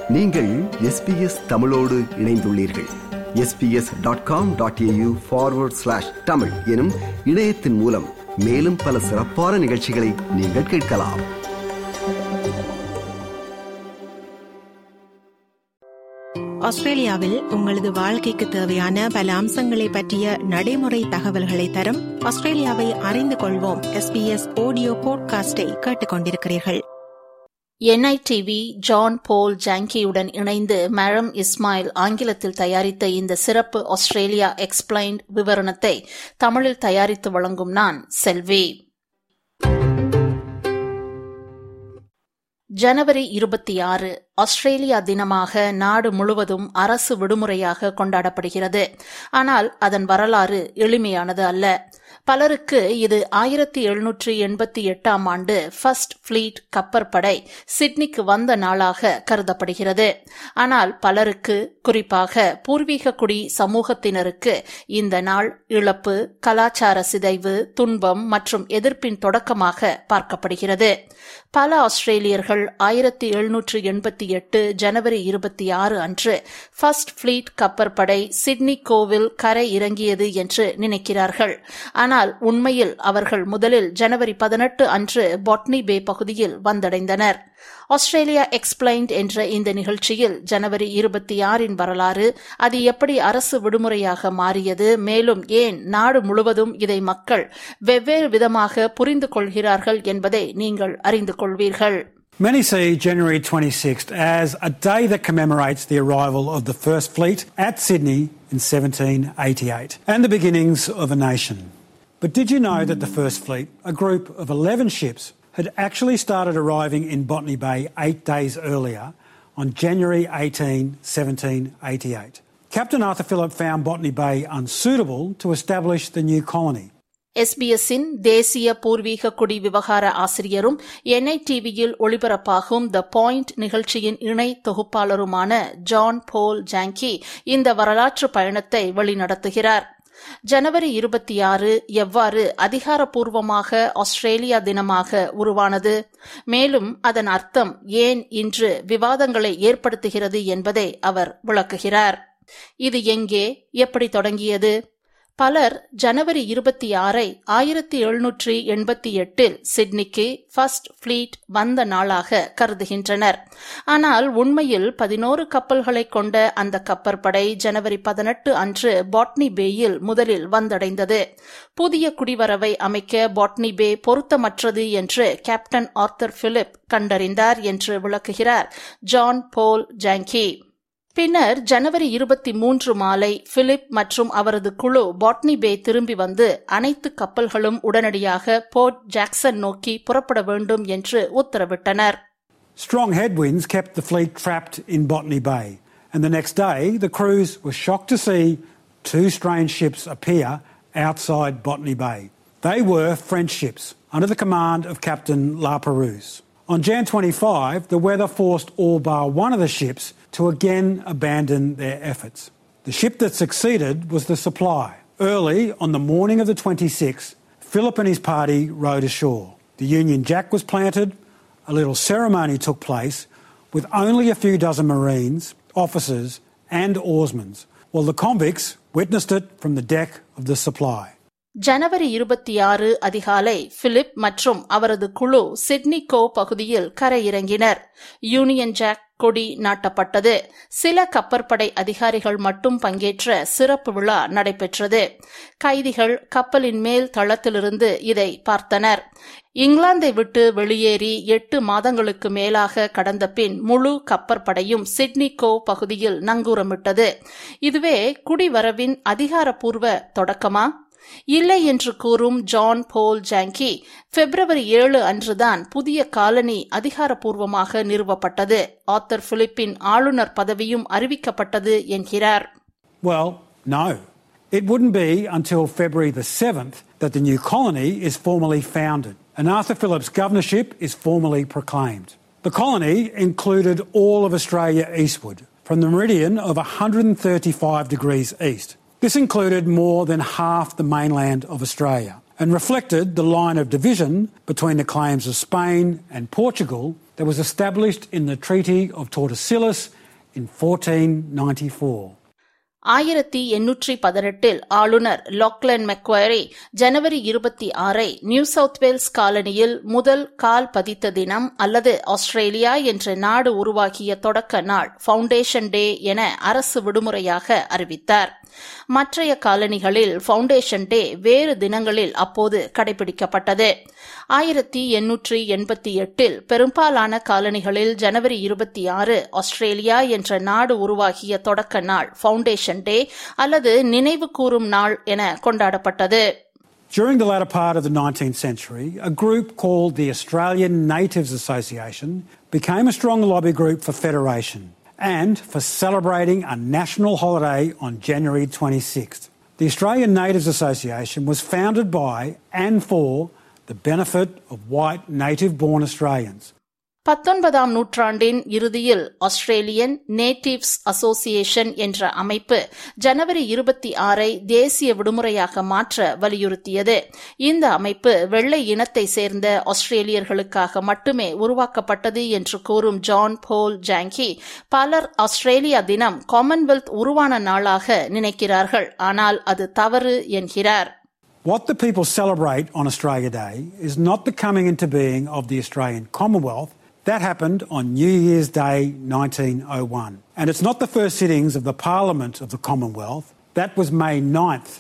நீங்கள் எஸ்பிஎஸ் தமிழோடு இணைந்துள்ளீர்கள் SBS dot com dot AU forward slash Tamil எனும் இணையத்தின் மூலம் மேலும் பல சிறப்பான நிகழ்ச்சிகளை நீங்கள் கேட்கலாம் ஆஸ்திரேலியாவில் உங்களது வாழ்க்கைக்கு தேவையான பல அம்சங்களை பற்றிய நடைமுறை தகவல்களை தரும் ஆஸ்திரேலியாவை அறிந்து கொள்வோம் எஸ்பிஎஸ் ஆடியோ போட்காஸ்டை கேட்டுக்கொண்டிருக்கிறீர்கள் என்ஐடிவி ஜான் போல் ஜாங்கியுடன் இணைந்து மரம் இஸ்மாயில் ஆங்கிலத்தில் தயாரித்த இந்த சிறப்பு ஆஸ்திரேலியா எக்ஸ்பிளைன்ட் விவரணத்தை தமிழில் தயாரித்து வழங்கும் நான் செல்வி ஜனவரி இருபத்தி ஆறு ஆஸ்திரேலியா தினமாக நாடு முழுவதும் அரசு விடுமுறையாக கொண்டாடப்படுகிறது ஆனால் அதன் வரலாறு எளிமையானது அல்ல பலருக்கு இது ஆயிரத்தி எழுநூற்றி எண்பத்தி எட்டாம் ஆண்டு ஃபர்ஸ்ட் ஃபிளீட் கப்பற்படை சிட்னிக்கு வந்த நாளாக கருதப்படுகிறது ஆனால் பலருக்கு குறிப்பாக பூர்வீக குடி சமூகத்தினருக்கு இந்த நாள் இழப்பு கலாச்சார சிதைவு துன்பம் மற்றும் எதிர்ப்பின் தொடக்கமாக பார்க்கப்படுகிறது பல ஆஸ்திரேலியர்கள் ஆயிரத்தி எழுநூற்று எண்பத்தி எட்டு ஜனவரி இருபத்தி ஆறு அன்று ஃபர்ஸ்ட் ஃபிளீட் கப்பற்படை சிட்னி கோவில் கரை இறங்கியது என்று நினைக்கிறார்கள் ஆனால் உண்மையில் அவர்கள் முதலில் ஜனவரி பதினெட்டு அன்று பாட்னி பே பகுதியில் வந்தடைந்தனர் ஆஸ்திரேலியா எக்ஸ்பிளைன்ட் என்ற இந்த நிகழ்ச்சியில் ஜனவரி இருபத்தி ஆறின் வரலாறு அது எப்படி அரசு விடுமுறையாக மாறியது மேலும் ஏன் நாடு முழுவதும் இதை மக்கள் வெவ்வேறு விதமாக புரிந்து கொள்கிறார்கள் என்பதை நீங்கள் அறிந்து கொள்வீர்கள் Many see January 26th as a day that commemorates the arrival of the First Fleet at Sydney in 1788 and the beginnings of a nation. But did you know that the First Fleet, a group of 11 ships, had actually started arriving in Botany Bay eight days earlier on January 18, 1788? Captain Arthur Phillip found Botany Bay unsuitable to establish the new colony. எஸ்பிஎஸ்ஸின் தேசிய பூர்வீக குடி விவகார ஆசிரியரும் என்ஐடிவியில் ஒளிபரப்பாகும் the point நிகழ்ச்சியின் இணை தொகுப்பாளருமான John Paul ஜாங்கி இந்த வரலாற்று பயணத்தை வழிநடத்துகிறார் ஜனவரி இருபத்தி ஆறு எவ்வாறு அதிகாரப்பூர்வமாக ஆஸ்திரேலியா தினமாக உருவானது மேலும் அதன் அர்த்தம் ஏன் இன்று விவாதங்களை ஏற்படுத்துகிறது என்பதை அவர் விளக்குகிறார் இது எங்கே எப்படி தொடங்கியது பலர் ஜனவரி இருபத்தி ஆறை ஆயிரத்தி எழுநூற்றி எண்பத்தி எட்டில் சிட்னிக்கு ஃபர்ஸ்ட் ஃபிளீட் வந்த நாளாக கருதுகின்றனர் ஆனால் உண்மையில் பதினோரு கப்பல்களை கொண்ட அந்த கப்பற்படை ஜனவரி பதினெட்டு அன்று பாட்னி பேயில் முதலில் வந்தடைந்தது புதிய குடிவரவை அமைக்க பாட்னி பே பொருத்தமற்றது என்று கேப்டன் ஆர்த்தர் பிலிப் கண்டறிந்தார் என்று விளக்குகிறார் ஜான் போல் ஜாங்கி பின்னர் ஜனவரி இருபத்தி மூன்று மாலை பிலிப் மற்றும் அவரது குழு பாட்னி பே திரும்பி வந்து அனைத்து கப்பல்களும் உடனடியாக போர்ட் ஜாக்சன் நோக்கி புறப்பட வேண்டும் என்று உத்தரவிட்டனர் Strong headwinds kept the fleet trapped in Botany Bay, and the next day the crews were shocked to see two strange ships appear outside Botany Bay. They were French ships under the command of Captain La Perouse. On Jan 25, the weather forced all bar one of the ships to again abandon their efforts. The ship that succeeded was the Supply. Early on the morning of the 26th, Philip and his party rowed ashore. The Union Jack was planted, a little ceremony took place with only a few dozen Marines, officers, and oarsmen, while the convicts witnessed it from the deck of the Supply. ஜனவரி இருபத்தி ஆறு அதிகாலை Philip மற்றும் அவரது குழு Sydney கோ பகுதியில் கரையிறங்கினர் union jack கொடி நாட்டப்பட்டது சில கப்பற்படை அதிகாரிகள் மட்டும் பங்கேற்ற சிறப்பு விழா நடைபெற்றது கைதிகள் கப்பலின் மேல் தளத்திலிருந்து இதை பார்த்தனர் இங்கிலாந்தை விட்டு வெளியேறி எட்டு மாதங்களுக்கு மேலாக கடந்த பின் முழு கப்பற்படையும் சிட்னி கோ பகுதியில் நங்கூரமிட்டது இதுவே குடிவரவின் அதிகாரப்பூர்வ தொடக்கமா இல்லை என்று கூறும் ஜான் போல் ஜாங்கி பிப்ரவரி ஏழு அன்றுதான் புதிய காலனி அதிகாரப்பூர்வமாக நிறுவப்பட்டது ஆத்தர் பிலிப்பின் ஆளுநர் பதவியும் அறிவிக்கப்பட்டது என்கிறார் Well, no. It wouldn't be until February the 7th that the new colony is formally founded and Arthur Phillip's governorship is formally proclaimed. The colony included all of Australia eastward, from the meridian of 135 degrees east. This included more than half the mainland of Australia and reflected the line of division between the claims of Spain and Portugal that was established in the Treaty of Tordesillas in 1494. ஆயிரத்தி எண்ணூற்றி பதினெட்டில் ஆளுநர் லாக்லன் மெக்வரி ஜனவரி இருபத்தி ஆறை new south Wales காலனியில் முதல் கால் பதித்த தினம் அல்லது ஆஸ்திரேலியா என்ற நாடு உருவாகிய தொடக்க நாள் ஃபவுண்டேஷன் டே என அரசு விடுமுறையாக அறிவித்தார் மற்றைய காலனிகளில் ஃபவுண்டேஷன் டே வேறு தினங்களில் அப்போது கடைபிடிக்கப்பட்டது ஆயிரத்தி எண்ணூற்றி எண்பத்தி எட்டில் பெரும்பாலான காலனிகளில் ஜனவரி இருபத்தி ஆறு ஆஸ்திரேலியா என்ற நாடு உருவாகிய தொடக்க நாள் ஃபவுண்டேஷன் டே அல்லது நினைவு கூறும் நாள் என கொண்டாடப்பட்டது During the latter part of the 19th century, a group called the Australian Natives Association became a strong lobby group for federation and for celebrating a national holiday on January 26th. The Australian Natives Association was founded by and for the benefit of white native born Australians. பத்தொன்பதாம் நூற்றாண்டின் இறுதியில் Australian natives association என்ற அமைப்பு ஜனவரி இருபத்தி ஆறை தேசிய விடுமுறையாக மாற்ற வலியுறுத்தியது இந்த அமைப்பு வெள்ளை இனத்தை சேர்ந்த ஆஸ்திரேலியர்களுக்காக மட்டுமே உருவாக்கப்பட்டது என்று கூறும் ஜான் போல் ஜாங்கி பலர் ஆஸ்திரேலியா தினம் காமன்வெல்த் உருவான நாளாக நினைக்கிறார்கள் ஆனால் அது தவறு என்கிறார் What the people celebrate on Australia Day is not the coming into being of the Australian Commonwealth. That happened on New Year's Day 1901. And it's not the first sittings of the Parliament of the Commonwealth. That was May 9th,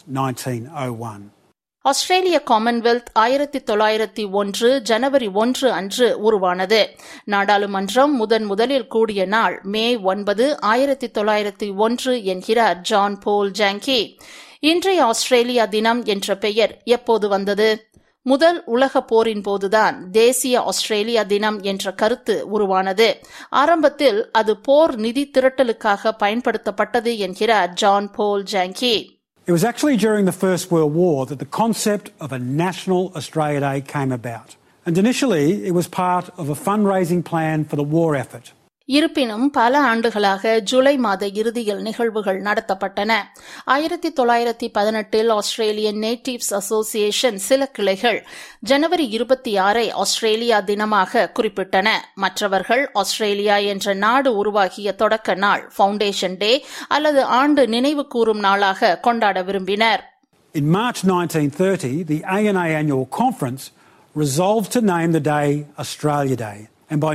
1901. ஆஸ்திரேலிய Commonwealth ஆயிரத்தி தொள்ளாயிரத்தி ஒன்று ஜனவரி ஒன்று அன்று உருவானது நாடாளுமன்றம் முதன் முதலில் கூடிய நாள் மே ஒன்பது ஆயிரத்தி தொள்ளாயிரத்தி ஒன்று என்கிறார் ஜான் போல் ஜாங்கி இன்றைய ஆஸ்திரேலியா தினம் என்ற பெயர் எப்போது வந்தது முதல் உலக போரின் போதுதான் தேசிய ஆஸ்திரேலியா தினம் என்ற கருத்து உருவானது ஆரம்பத்தில் அது போர் நிதி திரட்டலுக்காக பயன்படுத்தப்பட்டது என்கிறார் John Paul Jangi It was actually during the First World War that the concept of a National Australia Day came about. And initially, it was part of a fundraising plan for the war effort. இருப்பினும் பல ஆண்டுகளாக ஜூலை மாத இறுதியில் நிகழ்வுகள் நடத்தப்பட்டன ஆயிரத்தி தொள்ளாயிரத்தி பதினெட்டில் ஆஸ்திரேலியன் நேட்டிவ்ஸ் அசோசியேஷன் சில கிளைகள் ஜனவரி இருபத்தி ஆறை ஆஸ்திரேலியா தினமாக குறிப்பிட்டன மற்றவர்கள் ஆஸ்திரேலியா என்ற நாடு உருவாகிய தொடக்க நாள் ஃபவுண்டேஷன் டே அல்லது ஆண்டு நினைவு கூறும் நாளாக கொண்டாட விரும்பினர் In March 1930, the ANA Annual Conference resolved to name the day Australia Day. And by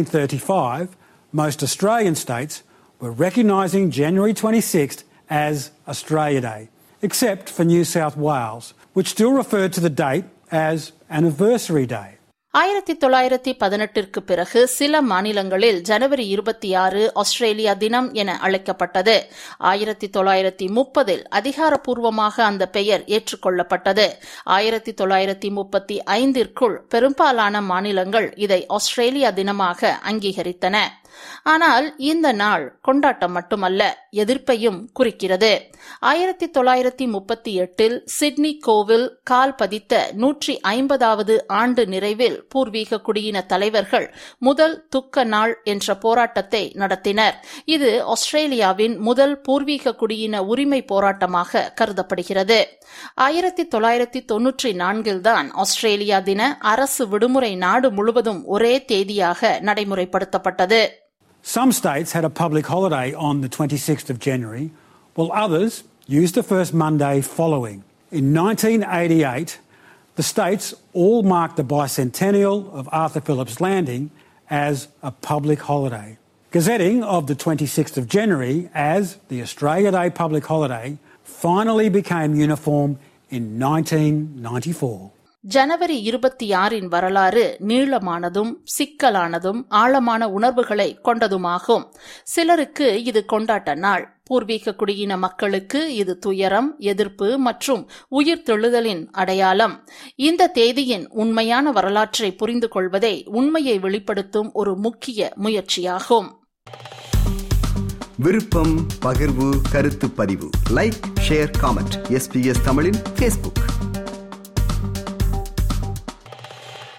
1935, most Australian states were recognising January 26th as Australia Day, except for New South Wales, which still referred to the date as Anniversary Day. ஆயிரத்தி தொள்ளாயிரத்தி பதினெட்டிற்கு பிறகு சில மாநிலங்களில் ஜனவரி இருபத்தி ஆறு Australia தினம் என அழைக்கப்பட்டது ஆயிரத்தி தொள்ளாயிரத்தி முப்பதில் அதிகாரப்பூர்வமாக அந்த பெயர் ஏற்றுக்கொள்ளப்பட்டது ஆயிரத்தி தொள்ளாயிரத்தி முப்பத்தி ஐந்திற்குள் பெரும்பாலான மாநிலங்கள் இதை ஆஸ்திரேலியா தினமாக அங்கீகரித்தன ஆனால் இந்த நாள் கொண்டாட்டம் மட்டுமல்ல எதிர்ப்பையும் குறிக்கிறது ஆயிரத்தி தொள்ளாயிரத்தி முப்பத்தி எட்டில் சிட்னி கோவில் கால் பதித்த நூற்றி ஐம்பதாவது ஆண்டு நிறைவில் பூர்வீக குடியின தலைவர்கள் முதல் துக்க நாள் என்ற போராட்டத்தை நடத்தினர் இது ஆஸ்திரேலியாவின் முதல் பூர்வீக குடியின உரிமை போராட்டமாக கருதப்படுகிறது ஆயிரத்தி தொள்ளாயிரத்தி தொன்னூற்றி நான்கில்தான் ஆஸ்திரேலியா தின அரசு விடுமுறை நாடு முழுவதும் ஒரே தேதியாக நடைமுறைப்படுத்தப்பட்டது Some states had a public holiday on the 26th of January, while others used the first Monday following. In 1988, the states all marked the bicentennial of Arthur Phillip's Landing as a public holiday. Gazetting of the 26th of January as the Australia Day public holiday finally became uniform in 1994. ஜனவரி இருபத்தி ஆறின் வரலாறு நீளமானதும் சிக்கலானதும் ஆழமான உணர்வுகளை கொண்டதுமாகும் சிலருக்கு இது கொண்டாட்ட நாள் பூர்வீக குடியின மக்களுக்கு இது துயரம் எதிர்ப்பு மற்றும் உயிர் தெழுதலின் அடையாளம் இந்த தேதியின் உண்மையான வரலாற்றை புரிந்து கொள்வதே உண்மையை வெளிப்படுத்தும் ஒரு முக்கிய முயற்சியாகும் விருப்பம் பகிர்வு கருத்து பதிவு லைக் ஷேர் காமெண்ட் எஸ்பிஎஸ் தமிழின் ஃபேஸ்புக்